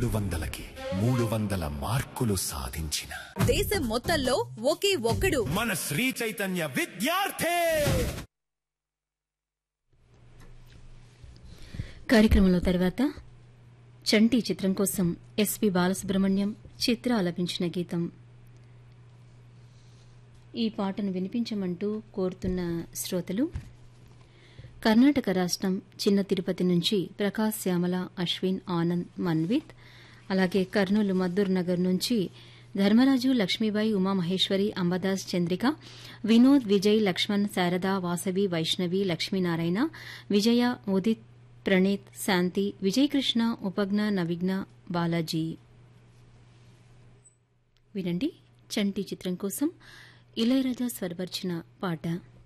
వందలకి మూడు వందల మార్కులు సాధించిన దేశం మొత్తంలో ఒకే ఒక్కడు మన శ్రీ చైతన్య విద్యార్థి కార్యక్రమంలో తర్వాత చంటి చిత్రం కోసం ఎస్పి బాలసుబ్రహ్మణ్యం చిత్ర ఆలపించిన గీతం ఈ పాటను వినిపించమంటూ కోరుతున్న శ్రోతలు కర్ణాటక రాష్ట్రం చిన్న తిరుపతి నుంచి ప్రకాశ్ శ్యామల అశ్విన్ ఆనంద్ మన్విత్ అలాగే కర్నూలు మద్దూర్ నగర్ నుంచి ధర్మరాజు లక్ష్మీబాయి ఉమామహేశ్వరి అంబదాస్ చంద్రిక వినోద్ విజయ్ లక్ష్మణ్ శారద వాసవి వైష్ణవి లక్ష్మీనారాయణ విజయ ఉదిత్ ప్రణీత్ శాంతి విజయకృష్ణ ఉపజ్ఞ నవిఘ్న బాలాజీ వినండి చంటి చిత్రం కోసం ఇళయరాజా స్వరపరిచిన పాట